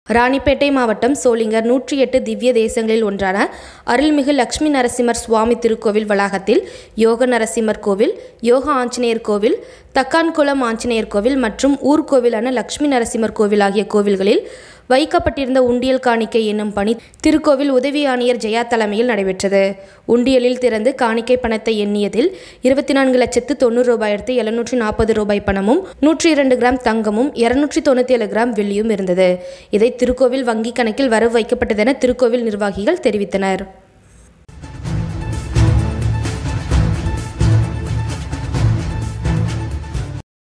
ராணிப்பேட்டை மாவட்டம் சோளிங்கர் நூற்றி எட்டு திவ்ய தேசங்களில் ஒன்றான அருள்மிகு லட்சுமி நரசிம்மர் சுவாமி திருக்கோவில் வளாகத்தில் யோக நரசிம்மர் கோவில் யோக ஆஞ்சநேயர் கோவில் தக்கான்குளம் ஆஞ்சநேயர் கோவில் மற்றும் ஊர்கோவிலான லட்சுமி நரசிம்மர் கோவில் ஆகிய கோவில்களில் வைக்கப்பட்டிருந்த உண்டியல் காணிக்கை என்னும் பணி திருக்கோவில் உதவி ஆணையர் ஜெயா தலைமையில் நடைபெற்றது உண்டியலில் திறந்து காணிக்கை பணத்தை எண்ணியதில் இருபத்தி நான்கு லட்சத்து தொண்ணூறு ரூபாயிரத்து எழுநூற்றி நாற்பது ரூபாய் பணமும் நூற்றி இரண்டு கிராம் தங்கமும் இருநூற்றி தொண்ணூற்றி ஏழு கிராம் வெள்ளியும் இருந்தது இதை திருக்கோவில் வங்கி கணக்கில் வரவு வைக்கப்பட்டதென திருக்கோவில் நிர்வாகிகள் தெரிவித்தனர்